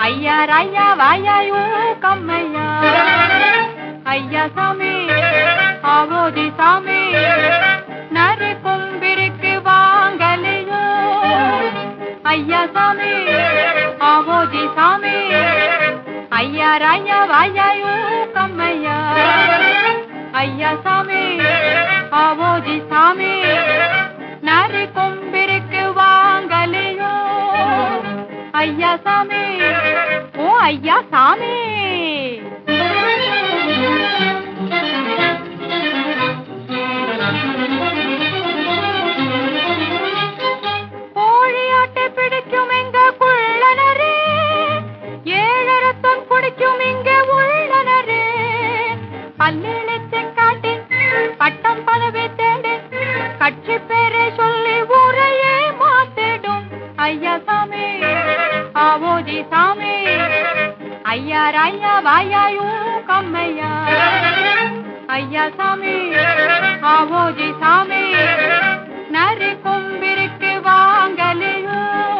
ஐயா ராயா வாயாயோ கம்மையா ஐயா சாமி ஆவோதி சாமி நரி கும்பிருக்கு வாங்கலையோ ஐயா சாமி ஆவோதி சாமி ஐயா ராயா வாயாயோ கம்மையா ஐயா சாமி ஆவோதி சாமி நரி கொம்பிருக்கு வாங்கலையோ ஐயா சாமி ஓ ஐயா சாமி கோழியாட்டை பிடிக்கும் எங்க குள்ளனரே ஏழரத்தம் குடிக்கும் இங்க உள்ளனரே பல்லிழிச்சம் காட்டி பட்டம் பதவி தேடி கட்சி பேரை சொல்லி ஊரையே மாத்திடும் ஐயா சாமி ஆவோஜி சாமி ஐயா ராயா வாயாயோ கம்மையா ஐயா சாமி ஆவோஜி சாமி நரி கொம்பிருக்கு வாங்கலையோ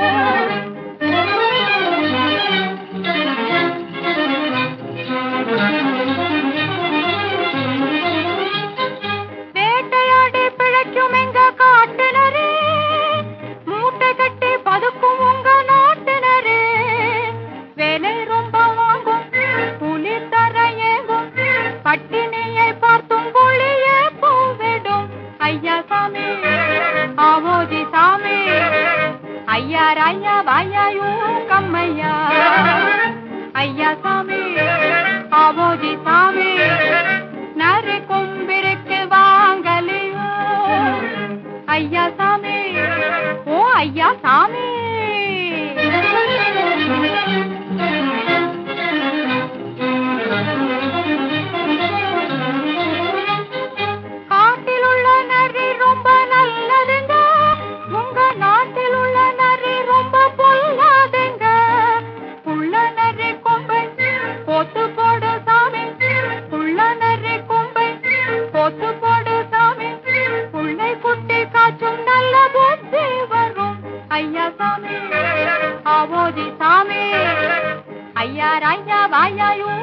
வேட்டையாடி பிழைக்கும் எங்க காட்டினரே மூட்டை கட்டி பதுக்கும் உங்க நாட்டினரே வேலை ரொம்ப வாங்கும் புலி தர ஏங்கும் பட்டினியை பார்த்தும் புலியே போவிடும் ஐயா சாமி ஆவோதி சாமி ஐயா ராயா வாயாயோ கம்மையா ஐயா சாமி ஆவோதி சாமி நரி கொம்பிருக்கு வாங்கலையோ ஐயா சாமி ஓ ஐயா சாமி காட்டில் உள்ள நரி ரொம்ப நல்லதுங்க உங்க நாட்டில் உள்ள நரி ரொம்ப பொல்லாதுங்க உள்ள நரி கொம்பை போத்து போடு சாமி உள்ள நரி கொம்பை போத்து போடு சாமி உள்ளை குட்டி காய்ச்சும் நல்ல புத்தி வரும் ஐயா சாமி ஆவோதி சாமி ஐயா ராயா வாயாயோ